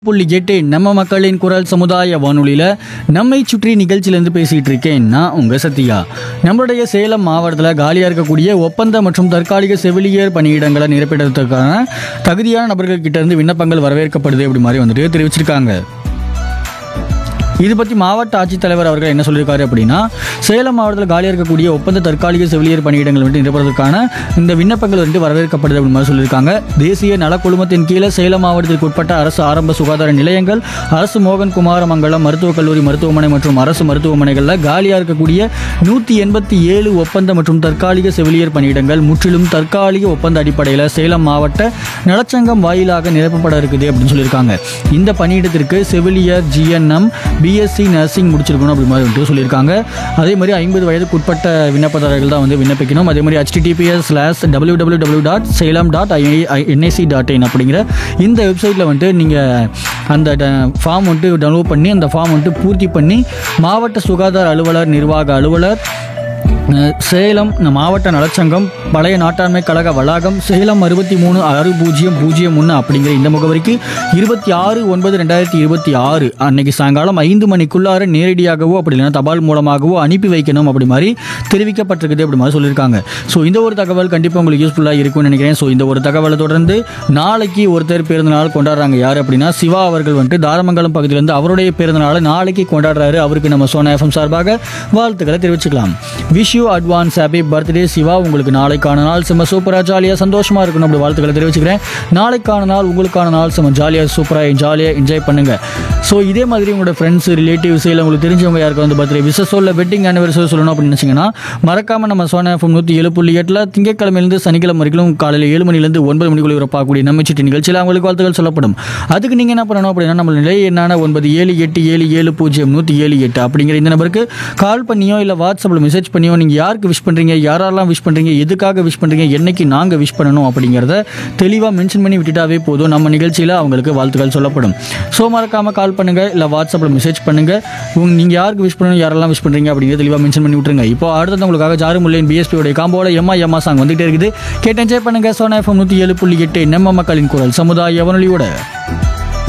புள்ளி எட்டு நம்ம மக்களின் குரல் சமுதாய வானொலியில் நம்மை சுற்றி நிகழ்ச்சியிலேருந்து பேசிகிட்டு இருக்கேன் நான் உங்கள் சத்யா நம்மளுடைய சேலம் மாவட்டத்தில் காலியாக இருக்கக்கூடிய ஒப்பந்த மற்றும் தற்காலிக செவிலியர் பணியிடங்களை நிரப்பிடுறதுக்கான தகுதியான நபர்கள் கிட்ட இருந்து விண்ணப்பங்கள் வரவேற்கப்படுது அப்படி மாதிரி வந்துட்டு தெரிவிச்சிருக்காங்க இது பற்றி மாவட்ட ஆட்சித்தலைவர் அவர்கள் என்ன சொல்லியிருக்காரு அப்படின்னா சேலம் மாவட்டத்தில் காலியாக இருக்கக்கூடிய ஒப்பந்த தற்காலிக செவிலியர் பணியிடங்கள் வந்து நிரப்புவதற்கான இந்த விண்ணப்பங்கள் வந்து வரவேற்கப்படுது அப்படின்னு மாதிரி சொல்லியிருக்காங்க தேசிய நலக்குழுமத்தின் கீழே சேலம் மாவட்டத்திற்கு உட்பட்ட அரசு ஆரம்ப சுகாதார நிலையங்கள் அரசு மோகன் குமாரமங்கலம் மருத்துவக் கல்லூரி மருத்துவமனை மற்றும் அரசு மருத்துவமனைகளில் காலியாக இருக்கக்கூடிய நூற்றி எண்பத்தி ஏழு ஒப்பந்த மற்றும் தற்காலிக செவிலியர் பணியிடங்கள் முற்றிலும் தற்காலிக ஒப்பந்த அடிப்படையில் சேலம் மாவட்ட நலச்சங்கம் வாயிலாக நிரப்பப்பட இருக்குது அப்படின்னு சொல்லியிருக்காங்க இந்த பணியிடத்திற்கு செவிலியர் ஜிஎன்எம் பிஎஸ்சி நர்சிங் முடிச்சிருக்கணும் அப்படி மாதிரி வந்துட்டு சொல்லியிருக்காங்க அதே மாதிரி ஐம்பது வயதுக்கு உட்பட்ட விண்ணப்பதாரர்கள் தான் வந்து விண்ணப்பிக்கணும் அதே மாதிரி H T T P S slash W W W dot Salem dot N I C dot in அப்படிங்கிற இந்த வெப்சைட்டில் வந்துட்டு நீங்கள் அந்த ஃபார்ம் வந்துட்டு டவுன்லோட் பண்ணி அந்த ஃபார்ம் வந்துட்டு பூர்த்தி பண்ணி மாவட்ட சுகாதார அலுவலர் நிர்வாக அலுவலர் அஹ் சேலம் ந- மாவட்ட நலச்சங்கம் பழைய நாட்டாண்மை கழக வளாகம் சேலம் அறுபத்தி மூணு ஆறு பூஜ்ஜியம் பூஜ்ஜியம் ஒன்று அப்படிங்கிற இந்த முகவரிக்கு இருபத்தி ஆறு ஒன்பது ரெண்டாயிரத்தி இருபத்தி ஆறு அன்னைக்கு சாயங்காலம் ஐந்து மணிக்குள்ளார நேரடியாகவோ அப்படி இல்லைன்னா தபால் மூலமாகவோ அனுப்பி வைக்கணும் அப்படி மாதிரி தெரிவிக்கப்பட்டிருக்குது அப்படி மாதிரி சொல்லியிருக்காங்க ஸோ இந்த ஒரு தகவல் கண்டிப்பாக உங்களுக்கு யூஸ்ஃபுல்லாக இருக்கும்னு நினைக்கிறேன் ஸோ இந்த ஒரு தகவலை தொடர்ந்து நாளைக்கு ஒருத்தர் பிறந்த நாள் கொண்டாடுறாங்க யார் அப்படின்னா சிவா அவர்கள் வந்துட்டு தாரமங்கலம் பகுதியிலேருந்து அவருடைய பிறந்த நாளை நாளைக்கு கொண்டாடுறாரு அவருக்கு நம்ம சோனா எஃப்எம் சார்பாக வாழ்த்துக்களை தெரிவிச்சுக்கலாம் wish you advance happy birthday Shiva உங்களுக்கு நாளைக்கான நாள் செம்ம சூப்பராக ஜாலியாக சந்தோஷமாக இருக்கணும் அப்படி வாழ்த்துக்களை தெரிவிச்சுக்கிறேன் நாளைக்கான நாள் உங்களுக்கான நாள் செம்ம ஜாலியாக சூப்பராக ஜாலியாக என்ஜாய் பண்ணுங்க ஸோ இதே மாதிரி உங்களோட ஃப்ரெண்ட்ஸ் ரிலேட்டிவ்ஸ் இல்லை உங்களுக்கு தெரிஞ்சவங்க யாருக்கு வந்து பர்த்டே விசஸோ இல்லை வெட்டிங் ஆனிவர்சரி சொல்லணும் அப்படின்னு நினச்சிங்கன்னா மறக்காம நம்ம சோனா எஃப்எம் நூற்றி ஏழு புள்ளி எட்டில் திங்கட்கிழமையிலேருந்து சனிக்கிழமை வரைக்கும் காலையில் ஏழு மணிலேருந்து ஒன்பது மணிக்குள்ள வரப்பாக்கூடிய நம்ம சிட்டி நிகழ்ச்சியில் அவங்களுக்கு வாழ்த்துக்கள் சொல்லப்படும் அதுக்கு நீங்கள் என்ன பண்ணணும் அப்படின்னா நம்ம நிலை என்னான ஒன்பது ஏழு எட்டு ஏழு ஏழு பூஜ்ஜியம் நூற்றி ஏழு எட்டு அப்படிங்கிற இந்த நம்பருக்கு கால் பண்ணியோ இல்லை வாட்ஸ்அப்பில் மெசேஜ் பண்ணியோ நீங்கள் யாருக்கு விஷ் பண்ணுறீங்க யாரெல்லாம் விஷ் பண்ணுறீங்க எதுக்காக விஷ் பண்ணுறீங்க என்னைக்கு நாங்கள் விஷ் பண்ணணும் அப்படிங்கிறத தெளிவாக மென்ஷன் பண்ணி விட்டுட்டாவே போதும் நம்ம நிகழ்ச்சியில் அவங்களுக்கு வாழ்த்துக்கள் சொல்லப்படும் ஸோ மறக்காமல் கால் பண்ணுங்கள் இல்லை வாட்ஸ்அப்பில் மெசேஜ் பண்ணுங்கள் உங்க நீங்கள் யாருக்கு விஷ் பண்ணணும் யாரெல்லாம் விஷ் பண்ணுறீங்க அப்படிங்கிறத தெளிவாக மென்ஷன் பண்ணி விட்டுருங்க இப்போ அடுத்தது உங்களுக்காக ஜாரு முல்லையின் பிஎஸ்பியோடைய காம்போல எம்மா எம்மா சாங் வந்துகிட்டே இருக்குது கேட்டு என்ஜாய் பண்ணுங்கள் சோனா எஃப்எம் நூற்றி ஏழு புள்ளி எட்டு நம்ம மக்களின் குரல் சமுதாய வானொலியோட